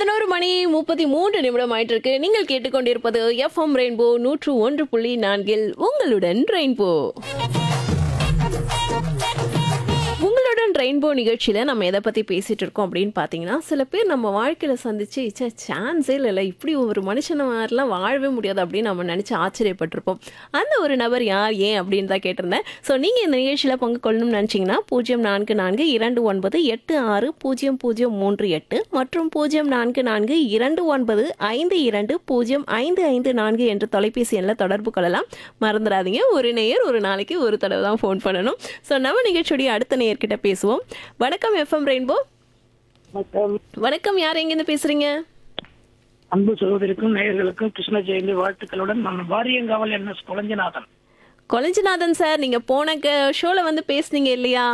பதினோரு மணி முப்பத்தி மூன்று நிமிடம் ஆயிட்டு இருக்கு நீங்கள் கேட்டுக்கொண்டிருப்பது எஃப்எம் ரெயின்போ நூற்று ஒன்று புள்ளி நான்கில் உங்களுடன் ரெயின்போ உங்களுடன் ரெயின்போ நிகழ்ச்சியில் நம்ம எதை பற்றி பேசிகிட்டு இருக்கோம் அப்படின்னு பார்த்தீங்கன்னா சில பேர் நம்ம வாழ்க்கையில் சந்திச்சு ச்சே சான்ஸே இல்லை இப்படி ஒரு மனுஷனை மாதிரிலாம் வாழவே முடியாது அப்படின்னு நம்ம நினச்சி ஆச்சரியப்பட்டிருப்போம் அந்த ஒரு நபர் யார் ஏன் அப்படின்னு தான் கேட்டிருந்தேன் ஸோ நீங்கள் இந்த நிகழ்ச்சியில் பங்கு கொள்ளணும்னு நினச்சிங்கன்னா பூஜ்ஜியம் நான்கு நான்கு இரண்டு ஒன்பது எட்டு ஆறு பூஜ்ஜியம் பூஜ்ஜியம் மூன்று எட்டு மற்றும் பூஜ்ஜியம் நான்கு நான்கு இரண்டு ஒன்பது ஐந்து இரண்டு பூஜ்ஜியம் ஐந்து ஐந்து நான்கு என்ற தொலைபேசி எண்ணில் தொடர்பு கொள்ளலாம் மறந்துடாதீங்க ஒரு நேயர் ஒரு நாளைக்கு ஒரு தடவை தான் ஃபோன் பண்ணணும் ஸோ நம்ம நிகழ்ச்சியுடைய அடுத்த நேயர்கிட்ட பேசுவோம் வணக்கம் எஃப்எம் ரெயின்போ வணக்கம் வணக்கம் யார் எங்கேருந்து பேசுறீங்க அன்பு சகோதரிக்கும் நேயர்களுக்கும் கிருஷ்ண ஜெயந்தி வாழ்த்துக்களுடன் நான் Variyankaval N S Kuzhanjinathan Kolanjinathan sir நீங்க போன ஷோல வந்து பேசுனீங்க இல்லையா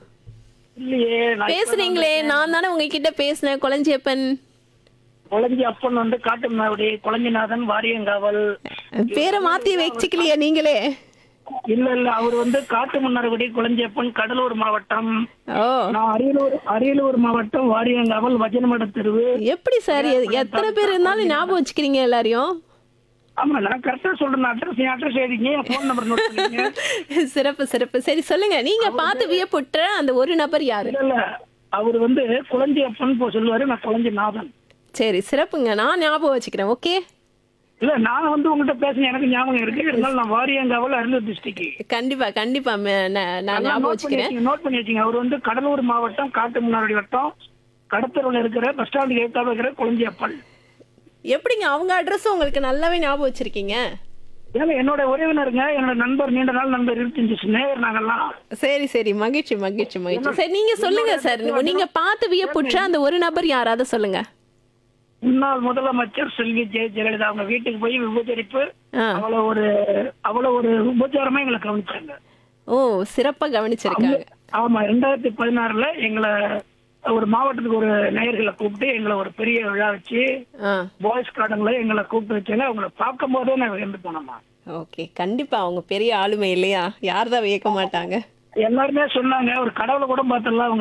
இல்லையே நான் இப்ப பேசுனீங்களே நான் தானே உங்ககிட்ட பேசினேன் கொலஞ்சியப்பன் குழஞ்சி அப்பன் வந்து காட்டுமன்னாவுடைய குழஞ்சிநாதன் வாரியங்காவல் பேரை மாத்தி வச்சுக்கலையா நீங்களே இல்ல இல்ல அவர் வந்து காட்டு மன்னார்குடி குழஞ்சியப்பன் கடலூர் மாவட்டம் ஓ நான் அரியலூர் அரியலூர் மாவட்டம் வாரியங்காவல் வஜனமட தெருவு எப்படி சார் எ- எத்தனை பேர் இருந்தாலும் ஞாபகம் வச்சுக்கிறீங்க எல்லாரையும் ஆமா நான் கரெக்டா சொல்றேன் அட்ரஸ் அட்ரஸ் எழுதிங்க என் ஃபோன் நம்பர் நோட் பண்ணிங்க சிறப்பு சிறப்பு சரி சொல்லுங்க நீங்க பார்த்து வியப்புற்ற அந்த ஒரு நபர் யாரு இல்ல இல்ல அவர் வந்து குழஞ்சி அப்பன் போ சொல்லுவாரு நான் குழஞ்சிநாதன் சரி சிறப்புங்க நான் ஞாபகம் வச்சுக்கிறேன் ஓகே இல்ல நான் வந்து உங்ககிட்ட பேசுன எனக்கு ஞாபகம் இருக்கு இருந்தாலும் நான் வாரியங்காவல் அரியலூர் டிஸ்ட்ரிக்ட் கண்டிப்பா கண்டிப்பா ம- நான் நான் ஞாபகம் வச்சுக்கிறேன் நோட் பண்ணி வச்சுங்க அவர் வந்து கடலூர் மாவட்டம் காட்டு முன்னாடி வட்டம் கடத்தூர்ல இருக்கிற பஸ் ஸ்டாண்டுக்கு எழுத்தாப்புல இருக்கிற குழஞ்சியப்பன் எப்படிங்க அவங்க அட்ரஸ் உங்களுக்கு நல்லாவே ஞாபகம் வச்சிருக்கீங்க ஏன்னா என்னோட உறவினருங்க என்னோட நண்பர் நீண்ட நாள் நண்பர் இருபத்தஞ்சு நேயர் நாங்கெல்லாம் சரி சரி மகிழ்ச்சி மகிழ்ச்சி மகிழ்ச்சி சரி நீங்க சொல்லுங்க சார் நீங்க பார்த்து வியப்புற்ற அந்த ஒரு நபர் யாராவது சொல்லுங்க முன்னாள் முதலமைச்சர் செல்வி ஜெய ஜெயலலிதா அவங்க வீட்டுக்கு போய் விபச்சரிப்பு ஆ. அவ்வளவு ஒரு அவ்வளவு ஒரு உபச்சாரமா எங்களை கவனிச்சாங்க ஓ சிறப்பா கவனிச்சிருக்காங்க ஆமா ரெண்டாயிரத்தி பதினாறுல எங்களை ஒரு மாவட்டத்துக்கு ஒரு நேயர்களை கூப்பிட்டு எங்களை ஒரு பெரிய விழா வச்சு ஆ பாய்ஸ் கார்டன்ல எங்களை கூப்பிட்டு வச்சாங்க அவங்கள பார்க்கும் போதே நான் வியந்து போனோம்மா ஓகே கண்டிப்பா அவங்க பெரிய ஆளுமை இல்லையா யார் தான் வியக்க மாட்டாங்க எல்லாருமே சொன்னாங்க ஒரு கடவுளை கூட பார்த்தலாம் அவங்க